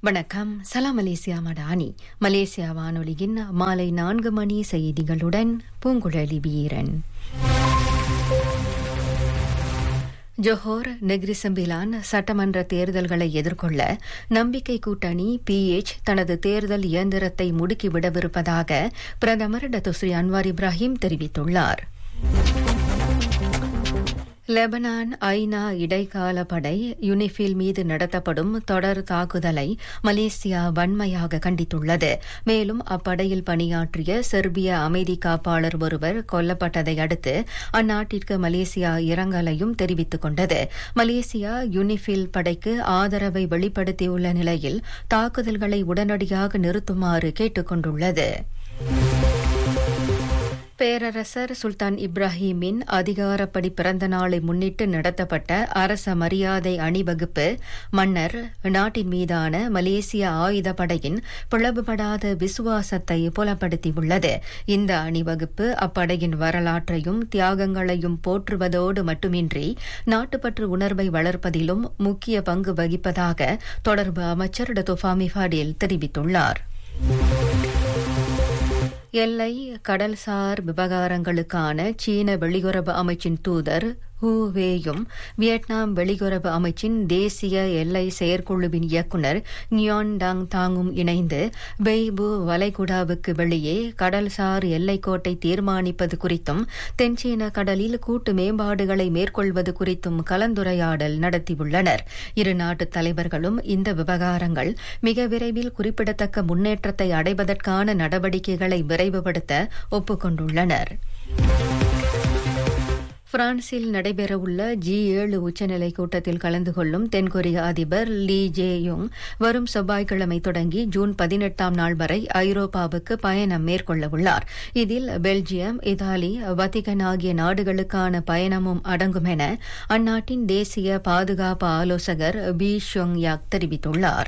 வணக்கம் சலாம் Malaysia Madani Malaysia வானொலியின் மாலை நான்கு மணி செய்திகளுடன் பூங்குழலி வீரன் ஜொஹோர் நெக்ரிசம்பிலான் சட்டமன்ற தேர்தல்களை எதிர்கொள்ள நம்பிக்கை கூட்டணி பிஎச் தனது தேர்தல் இயந்திரத்தை முடுக்கிவிடவிருப்பதாக பிரதமர் டத்துஸ்ரீ அன்வார் இப்ராஹிம் தெரிவித்துள்ளார் லெபனான் ஐநா இடைக்கால படை யுனிஃபில் மீது நடத்தப்படும் தொடர் தாக்குதலை மலேசியா வன்மையாக கண்டித்துள்ளது மேலும் அப்படையில் பணியாற்றிய செர்பிய அமைதி காப்பாளர் ஒருவர் கொல்லப்பட்டதை அடுத்து அந்நாட்டிற்கு மலேசியா இரங்கலையும் தெரிவித்துக் கொண்டது மலேசியா யுனிஃபில் படைக்கு ஆதரவை வெளிப்படுத்தியுள்ள நிலையில் தாக்குதல்களை உடனடியாக நிறுத்துமாறு கேட்டுக் கொண்டுள்ளது பேரரசர் சுல்தான் இப்ராஹிமின் அதிகாரப்படி பிறந்த நாளை முன்னிட்டு நடத்தப்பட்ட அரச மரியாதை அணிவகுப்பு மன்னர் நாட்டின் மீதான மலேசிய ஆயுதப்படையின் பிளவுபடாத விசுவாசத்தை புலப்படுத்தியுள்ளது இந்த அணிவகுப்பு அப்படையின் வரலாற்றையும் தியாகங்களையும் போற்றுவதோடு மட்டுமின்றி நாட்டுப்பற்று உணர்வை வளர்ப்பதிலும் முக்கிய பங்கு வகிப்பதாக தொடர்பு அமைச்சர் டொஃபாமி ஃபடேல் தெரிவித்துள்ளார் எல்லை கடல்சார் விவகாரங்களுக்கான சீன வெளியுறவு அமைச்சின் தூதர் ஹூவேயும் வியட்நாம் வெளியுறவு அமைச்சின் தேசிய எல்லை செயற்குழுவின் இயக்குநர் நியான் டாங் தாங்கும் இணைந்து பெய்பு வளைகுடாவுக்கு வெளியே கடல்சார் எல்லைக்கோட்டை தீர்மானிப்பது குறித்தும் தென்சீன கடலில் கூட்டு மேம்பாடுகளை மேற்கொள்வது குறித்தும் கலந்துரையாடல் நடத்தியுள்ளனர் இரு நாட்டு தலைவர்களும் இந்த விவகாரங்கள் மிக விரைவில் குறிப்பிடத்தக்க முன்னேற்றத்தை அடைவதற்கான நடவடிக்கைகளை விரைவுபடுத்த ஒப்புக்கொண்டுள்ளனர் பிரான்சில் நடைபெறவுள்ள ஜி ஏழு உச்சநிலை கூட்டத்தில் கலந்து கொள்ளும் தென்கொரிய அதிபர் லீ ஜே யோங் வரும் செவ்வாய்க்கிழமை தொடங்கி ஜூன் பதினெட்டாம் நாள் வரை ஐரோப்பாவுக்கு பயணம் மேற்கொள்ளவுள்ளார் இதில் பெல்ஜியம் இத்தாலி வத்திகன் ஆகிய நாடுகளுக்கான பயணமும் அடங்கும் என அந்நாட்டின் தேசிய பாதுகாப்பு ஆலோசகர் பி ஷொங் யாக் தெரிவித்துள்ளார்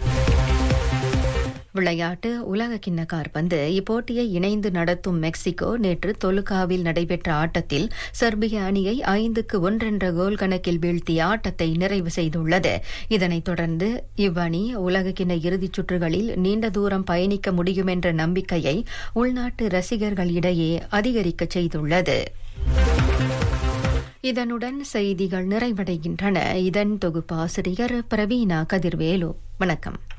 விளையாட்டு உலக கிண்ண கார்பந்து இப்போட்டியை இணைந்து நடத்தும் மெக்சிகோ நேற்று தொலுக்காவில் நடைபெற்ற ஆட்டத்தில் செர்பிய அணியை ஐந்துக்கு ஒன்றென்ற கோல் கணக்கில் வீழ்த்திய ஆட்டத்தை நிறைவு செய்துள்ளது இதனைத் தொடர்ந்து இவ்வணி உலக கிண்ண இறுதிச் சுற்றுகளில் நீண்ட தூரம் பயணிக்க முடியும் என்ற நம்பிக்கையை உள்நாட்டு ரசிகர்களிடையே அதிகரிக்க செய்துள்ளது இதனுடன் செய்திகள் நிறைவடைகின்றன இதன் தொகுப்பாசிரியர் பிரவீனா கதிர்வேலு வணக்கம்